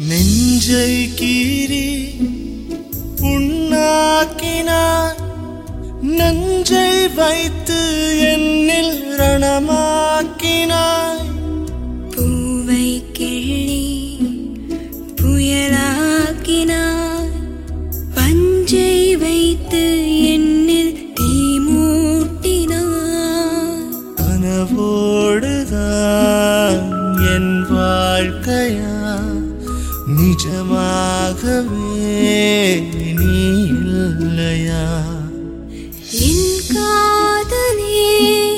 நெஞ்சை கீறி புண்ணாக்கினாய் நஞ்சை வைத்து என்னில் ரணமாக்கினாய் பூவை கிள்ளி புயலாக்கினாய் பஞ்சை வைத்து என்னில் தீ மூட்டினாய் கனவோடுதான் என் வாழ்க்கையா நிஜமாகவே நீ இல்லையா என் காதலே